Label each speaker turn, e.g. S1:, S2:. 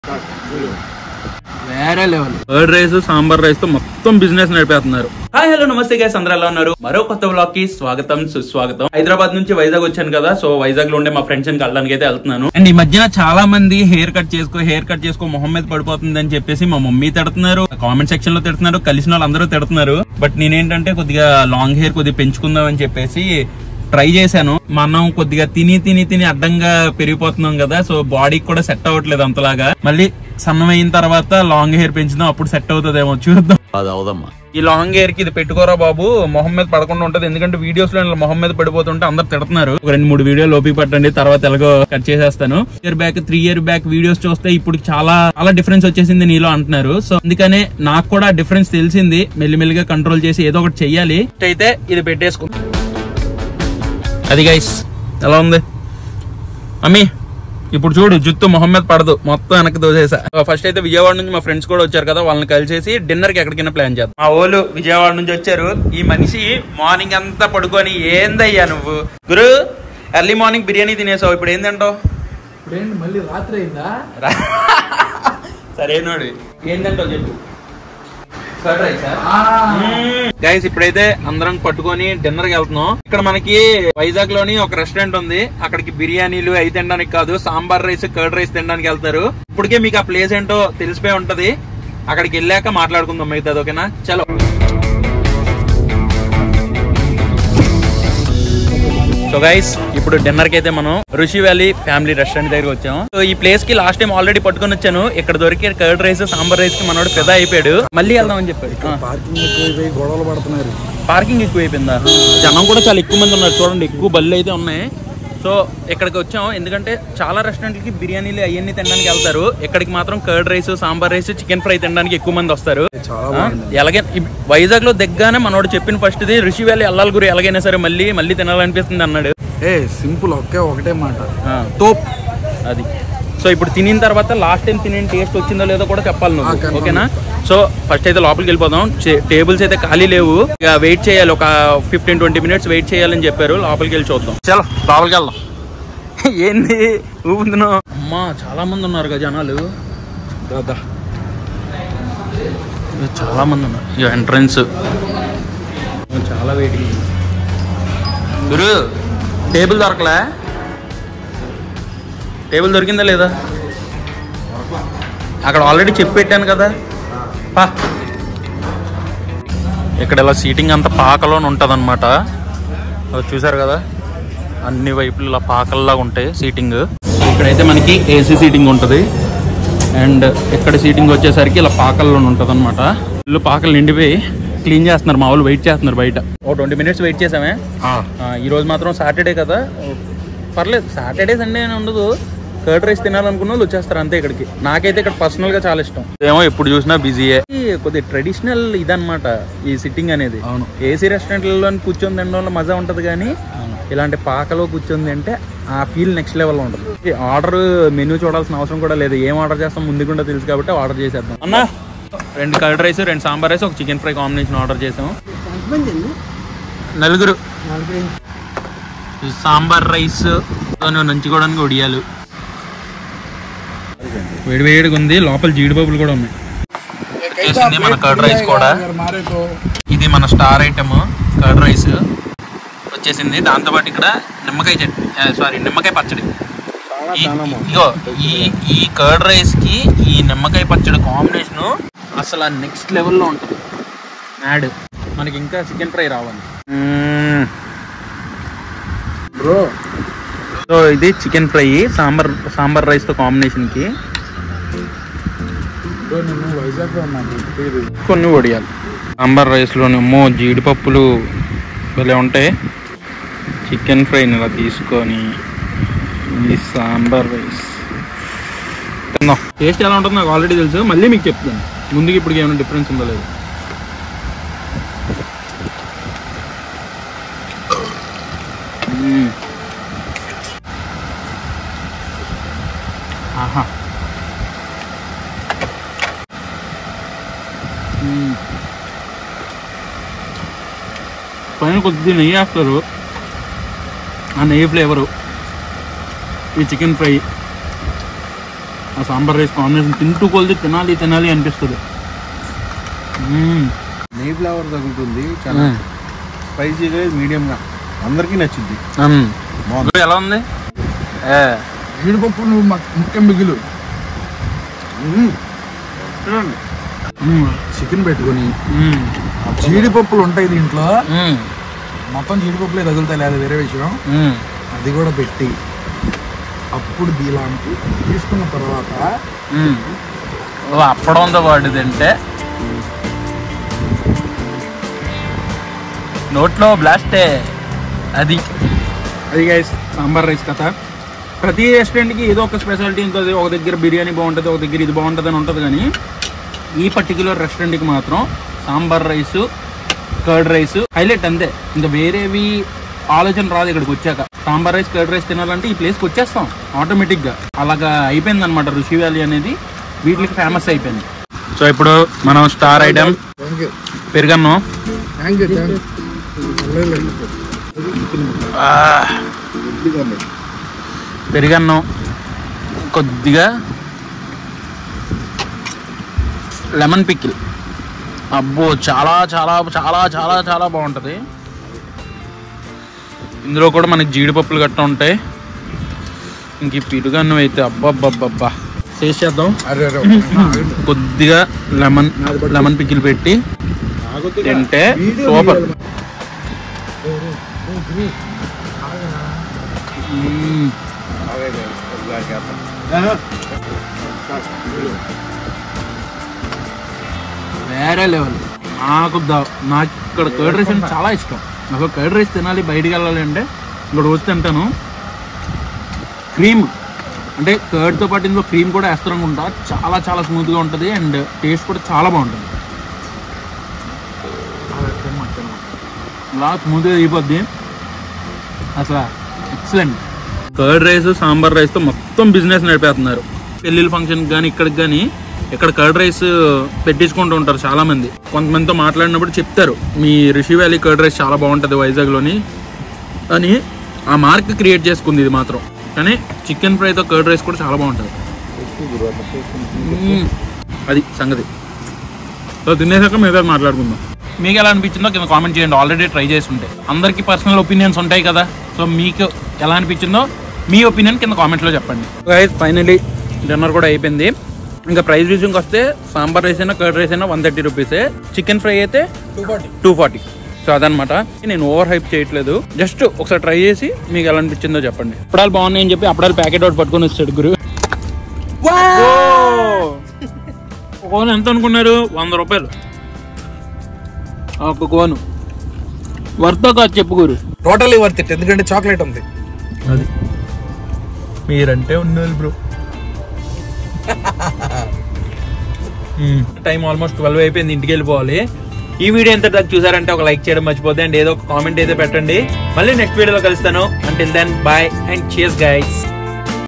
S1: వేరే level
S2: curd rice sambar rice తో మొత్తం బిజినెస్ నడిపేస్తున్నారు హాయ్ హలో నమస్తే గైస్ అందరూ ఎలా ఉన్నారు మరో కొత్త బ్లాగ్ కి స్వాగతం సుస్వాగతం హైదరాబాద్ నుంచి వైజాగ్ వచ్చాను కదా సో వైజాగ్ లో ఉండే మా ఫ్రెండ్స్ ని కలడానికి అయితే వెళ్తున్నాను అండ్ ఈ మధ్యన చాలా మంది హెయిర్ కట్ చేసుకో హెయిర్ కట్ చేసుకో మొహం మీద పడిపోతుంది అని చెప్పేసి మా మమ్మీ తిడుతున్నారు కామెంట్ సెక్షన్ లో తిడుతున్నారు కలిసిన వాళ్ళు అందరూ తిడుతున్నారు బట్ నేనేంటంటే కొద్దిగా లాంగ్ హెయిర్ కొద్దిగా పెంచుకుందాం అని చెప్పేసి ట్రై చేశాను మనం కొద్దిగా తిని తిని తిని అడ్డంగా పెరిగిపోతున్నాం కదా సో బాడీకి కూడా సెట్ అవ్వట్లేదు అంతలాగా మళ్ళీ సన్నమైన తర్వాత లాంగ్ హెయిర్ పెంచుదాం అప్పుడు సెట్ అవుతుందేమో చూద్దాం
S3: అది అవదమ్మా
S2: ఈ లాంగ్ హెయిర్ కి ఇది పెట్టుకోరా బాబు మొహం మీద పడకుండా ఉంటది ఎందుకంటే వీడియోస్ లో ఇలా మొహం మీద పడిపోతుంటే అందరు తిడుతున్నారు ఒక రెండు మూడు వీడియోలు ఓపి పట్టండి తర్వాత ఎలాగో కట్ చేసేస్తాను year back three year back videos చూస్తే ఇప్పుడు చాలా చాలా డిఫరెన్స్ వచ్చేసింది నీలో అంటున్నారు సో అందుకనే నాకు కూడా డిఫరెన్స్ తెలిసింది మెల్లిమెల్లిగా కంట్రోల్ చేసి ఏదో ఒకటి చెయ్యాలి అయితే ఇది పెట్టేసుకో అది గైస్ ఎలా ఉంది అమ్మీ ఇప్పుడు చూడు జుత్తు మొహమ్మద్ పడదు మొత్తం వెనక్కి దోసేసా ఫస్ట్ అయితే విజయవాడ నుంచి మా ఫ్రెండ్స్ కూడా వచ్చారు కదా వాళ్ళని కలిసేసి డిన్నర్ కి ఎక్కడికైనా ప్లాన్ చేద్దాం మా ఓళ్ళు విజయవాడ నుంచి వచ్చారు ఈ మనిషి మార్నింగ్ అంతా పడుకొని ఏందయ్యా నువ్వు గురు ఎర్లీ మార్నింగ్ బిర్యానీ తినేసావు ఇప్పుడు ఏం తింటావు
S1: ఇప్పుడు ఏంటి మళ్ళీ రాత్రి అయిందా
S2: సరేనోడు ఏం తింటావు చెప్పు
S1: ఆ,
S2: గైస్ ఇప్పుడైతే అందరం పట్టుకొని డిన్నర్ కి వెళ్తున్నాం ఇక్కడ మనకి వైజాగ్ లోని ఒక రెస్టారెంట్ ఉంది అక్కడికి బిర్యానీలు అవి తినడానికి కాదు సాంబార్ రైస్ కర్డ్ రైస్ తినడానికి వెళ్తారు ఇప్పటికే మీకు ఆ ప్లేస్ ఏంటో తెలిసిపోయి ఉంటది అక్కడికి వెళ్ళాక మాట్లాడుకుందాం మిగతాది ఓకేనా చలో సో గైస్ ఇప్పుడు డిన్నర్ కి అయితే మనం ఋషి వ్యాలీ ఫ్యామిలీ రెస్టారెంట్ దగ్గర వచ్చాము సో ఈ ప్లేస్ కి లాస్ట్ టైం ఆల్రెడీ పట్టుకొని వచ్చాను ఇక్కడ దొరికే కర్డ్ రైస్ సాంబార్ రైస్ కి మనోడు పెద్ద అయిపోయాడు మళ్ళీ వెళ్దామని చెప్పాడు ఆ.
S1: పార్కింగ్ ఎక్కువైపోయి గొడవలు పడుతున్నారు
S2: పార్కింగ్ ఎక్కువ అయిపోయిందా జనం కూడా చాలా ఎక్కువ మంది ఉన్నారు చూడండి ఎక్కువ బళ్ళు అయితే ఉన్నాయి సో ఇక్కడికి వచ్చాం ఎందుకంటే చాలా రెస్టారెంట్లకి బిర్యానీలు అవన్నీ తినడానికి వెళ్తారు ఇక్కడికి మాత్రం curd rice sambar rice chicken fry తినడానికి ఎక్కువ మంది వస్తారు
S1: చాలా
S2: ఆ,
S1: బాగుంది
S2: ఎలాగే వైజాగ్ లో దగ్గరనే మనోడు చెప్పిన ఫస్ట్ ఇది ఋషి వ్యాలీ వెళ్ళాలి గురి ఎలాగైనా సరే మళ్ళీ మళ్ళీ తినాలనిపిస్తుంది అన్నాడు
S1: ఏ సింపుల్ ఒకే ఒకటే మాట
S2: ఆ,
S1: తోప్
S2: అది సో ఇప్పుడు తినిన తర్వాత లాస్ట్ టైం తినే టేస్ట్ వచ్చిందో లేదో కూడా చెప్పాలి
S1: ఆ,
S2: నువ్వు
S1: confirm
S2: ఓకేనా సో ఫస్ట్ అయితే లోపలికి వెళ్ళిపోదాం టేబుల్స్ అయితే ఖాళీ లేవు ఇక వెయిట్ చేయాలి ఒక ఫిఫ్టీన్ ట్వంటీ మినిట్స్ వెయిట్ చేయాలని చెప్పారు లోపలికి వెళ్ళి చూద్దాం చలో లోపలికి వెళ్దాం ఏంది ఊపుతున్నావు అమ్మా చాలా మంది ఉన్నారు కదా జనాలు
S1: దాదా
S2: చాలా మంది ఉన్నారు ఇక ఎంట్రన్స్ చాలా వెయిటింగ్ గురు టేబుల్ దొరకలే టేబుల్ దొరికిందా లేదా అక్కడ ఆల్రెడీ చెప్పి పెట్టాను కదా పా ఇక్కడ ఇలా సీటింగ్ అంతా పాకలోనే ఉంటుంది అనమాట చూసారు కదా అన్ని వైపులు ఇలా పాకల్లాగా ఉంటాయి సీటింగ్ ఇక్కడైతే మనకి ఏసీ సీటింగ్ ఉంటుంది అండ్ ఇక్కడ సీటింగ్ వచ్చేసరికి ఇలా పాకల్లో ఉంటుంది అనమాట ఇల్లు పాకలు నిండిపోయి క్లీన్ చేస్తున్నారు మా వాళ్ళు వెయిట్ చేస్తున్నారు బయట ఓ ట్వంటీ మినిట్స్ వెయిట్ చేసామే ఆ, ఈ రోజు మాత్రం సాటర్డే కదా పర్లేదు సాటర్డే సండే అని ఉండదు కర్డ్ రైస్ తినాలనుకున్న వాళ్ళు వచ్చేస్తారు అంతే ఇక్కడికి నాకైతే ఇక్కడ పర్సనల్ గా చాలా ఇష్టం ఏమో ఎప్పుడు చూసినా బిజీయే కొద్దిగా ట్రెడిషనల్ ఇదన్నమాట ఈ సిట్టింగ్ అనేది
S1: అవును.
S2: ఏసీ రెస్టారెంట్లలో కూర్చొని తినడంలో మజా ఉంటది కానీ ఇలాంటి పాకలో కూర్చొని అంటే ఆ ఫీల్ నెక్స్ట్ లెవెల్లో ఉంటుంది ఆర్డర్ మెనూ చూడాల్సిన అవసరం కూడా లేదు ఏం ఆర్డర్ చేస్తాం ముందుకుండా తెలుసు కాబట్టి ఆర్డర్ చేసేద్దాం అన్నా రెండు కర్డ్ రైస్ రెండు సాంబార్ రైస్ ఒక చికెన్ ఫ్రై కాంబినేషన్ ఆర్డర్ చేసాము నలుగురు ఈ సాంబార్ రైస్ నంచుకోవడానికి ఒడియాలు వేడి వేడిగా ఉంది లోపల జీడిపప్పులు కూడా ఉన్నాయి వచ్చేసింది మన కర్డ్ రైస్ కూడా
S1: మారేతో
S2: ఇది మన స్టార్ ఐటమ్ కర్డ్ రైస్ వచ్చేసింది దాంతోపాటు ఇక్కడ నిమ్మకాయ చట్నీ సారీ నిమ్మకాయ పచ్చడి ఈ- ఇగో ఈ ఈ కర్డ్ రైస్ కి ఈ నిమ్మకాయ పచ్చడి కాంబినేషన్ అసలు నెక్స్ట్ లెవెల్లో ఉంటుంది యాడ్ మనకి ఇంకా చికెన్ ఫ్రై రావాలి
S1: బ్రో
S2: సో ఇది chicken fry sambar sambar rice తో కాంబినేషన్ కి
S1: బ్రో నేను వైజాగ్ లో ఉన్నాను తెలియదు
S2: కొన్ని వడియాలు సాంబార్ రైస్లోనేమో జీడిపప్పులు భలే ఉంటాయి చికెన్ ఫ్రైని ఇలా తీసుకొని ఈ సాంబార్ రైస్ తిందాం టేస్ట్ ఎలా ఉంటుందో నాకు ఆల్రెడీ తెలుసు మళ్ళీ మీకు చెప్తాను ముందుకి ఇప్పుడు ఏమైనా డిఫరెన్స్ ఉందో లేదు మ్మ్. ఆహా మ్మ్. పైన కొద్ది నెయ్యి వేస్తారు ఆ నెయ్యి ఫ్లేవరు ఈ చికెన్ ఫ్రై ఆ సాంబార్ రైస్ కాంబినేషన్ తింటూ కొలిది తినాలి తినాలి అనిపిస్తుంది మ్మ్.
S3: నెయ్యి ఫ్లేవర్ తగులుతుంది చాలా స్పైసీగా మీడియంగా అందరికీ నచ్చింది
S2: మ్మ్.
S3: బాగుంది.
S2: బ్రో, ఎలా ఉంది ఏ.
S1: జీడిపప్పు నువ్వు ముఖ్యం మిగులు
S2: మ్మ్.
S1: చికెన్ పెట్టుకొని
S2: మ్మ్.
S1: జీడిపప్పులు ఉంటాయి దీంట్లో
S2: మ్మ్.
S1: మొత్తం జీడిపప్పులే తగులుతాయి లేదా వేరే విషయం
S2: మ్మ్.
S1: అది కూడా పెట్టి అప్పుడు దీలాంటి తీసుకున్న తర్వాత
S2: మ్మ్. ఓ అప్పడంతో పాటు తింటే నోట్లో బ్లాస్టే అది అది గైస్ సాంబార్ రైస్ కథ ప్రతి రెస్టారెంట్కి ఏదో ఒక స్పెషాలిటీ ఉంటుంది ఒక దగ్గర బిర్యానీ బాగుంటుంది ఒక దగ్గర ఇది బాగుంటుంది అని ఉంటుంది కానీ ఈ పర్టికులర్ రెస్టారెంట్కి మాత్రం sambar rice curd rice highlight అంతే ఇంకా వేరేవి ఆలోచన రాదు ఇక్కడికి వచ్చాక సాంబార్ రైస్ కర్డ్ రైస్ తినాలంటే ఈ ప్లేస్కి వచ్చేస్తాం ఆటోమేటిక్గా అలాగా అయిపోయింది అనమాట రుషి వ్యాలీ అనేది వీటికి ఫేమస్ అయిపోయింది సో ఇప్పుడు మనం స్టార్ ఐటమ్
S1: థ్యాంక్ యూ
S2: పెరుగన్నం
S1: థ్యాంక్ యూ థ్యాంక్ యూ
S2: పెరుగన్నం కొద్దిగా లెమన్ పిక్కిల్ అబ్బో చాలా చాలా చాలా చాలా చాలా బాగుంటుంది ఇందులో కూడా మనకి జీడిపప్పులు గట్ట ఉంటాయి ఇంక ఈ పెరుగన్నం అయితే అబ్బబ్బబ్బబ్బా టేస్ట్ చేద్దాం
S1: అరే అరే
S2: కొద్దిగా లెమన్ లెమన్ పిక్కిల్ పెట్టి తింటే సూపర్ మ్మ్. వేరే లెవెల్ నాకు ద- నాకు ఇక్కడ కర్డ్ రైస్ అంటే చాలా ఇష్టం నాకు కర్డ్ రైస్ తినాలి బయటికి వెళ్ళాలి అంటే ఇక్కడ వచ్చి తింటాను క్రీమ్ అంటే కర్డ్తో పాటు ఇందులో క్రీమ్ కూడా వేస్తారు అనుకుంటా చాలా చాలా స్మూత్గా ఉంటుంది అండ్ టేస్ట్ కూడా చాలా బాగుంటుంది ఇలా స్మూత్గా అయిపోద్ది అసలు ఎక్సలెంట్ కర్డ్ రైస్ సాంబార్ రైస్తో మొత్తం బిజినెస్ నడిపేస్తున్నారు పెళ్ళిళ్ళ ఫంక్షన్ కానీ ఇక్కడికి కానీ ఇక్కడ కర్డ్ రైస్ పెట్టించుకుంటూ ఉంటారు చాలా మంది కొంతమందితో మాట్లాడినప్పుడు చెప్తారు మీ రిషి వ్యాలీ కర్డ్ రైస్ చాలా బాగుంటుంది వైజాగ్లోని అని ఆ మార్క్ క్రియేట్ చేసుకుంది ఇది మాత్రం కానీ చికెన్ ఫ్రైతో కర్డ్ రైస్ కూడా చాలా బాగుంటుంది మ్మ్. అది సంగతి సో తినేసాక మీద మాట్లాడుకుందాం మీకు ఎలా అనిపించిందో కింద కామెంట్ చేయండి ఆల్రెడీ ట్రై చేసి ఉంటే అందరికీ పర్సనల్ ఒపీనియన్స్ ఉంటాయి కదా సో మీకు ఎలా అనిపించిందో మీ ఒపీనియన్ కింద కామెంట్లో చెప్పండి గైస్ ఫైనలీ డిన్నర్ కూడా అయిపోయింది ఇంకా ప్రైస్ విషయంకి వస్తే సాంబార్ రైస్ అయినా కర్డ్ రైస్ అయినా వన్ థర్టీ రూపీసే చికెన్ ఫ్రై అయితే
S1: two forty
S2: two forty so అదనమాట నేను ఓవర్ హైప్ చేయట్లేదు జస్ట్ ఒకసారి ట్రై చేసి మీకు ఎలా అనిపించిందో చెప్పండి అప్పుడాలు బాగున్నాయని చెప్పి అప్పుడాలు ప్యాకెట్ ఒకటి పట్టుకొని వచ్చాడు గురు ఒక కోన్ ఎంత అనుకున్నారు వంద రూపాయలు ఒక కోను వర్తో కాదు చెప్పు గురు
S1: టోటలీ వర్త్ ఇట్ ఎందుకంటే చాక్లెట్ ఉంది
S2: అది మీరంటే ఉన్నారు బ్రో టైం ఆల్మోస్ట్ ట్వెల్వ్ అయిపోయింది ఇంటికి వెళ్ళిపోవాలి ఈ వీడియో ఎంత దాకా చూసారంటే ఒక లైక్ చేయడం మర్చిపోతే అండ్ ఏదో ఒక కామెంట్ అయితే పెట్టండి మళ్ళీ నెక్స్ట్ వీడియోలో కలుస్తాను అంటిల్ దెన్ బాయ్ అండ్ చేస్ గైస్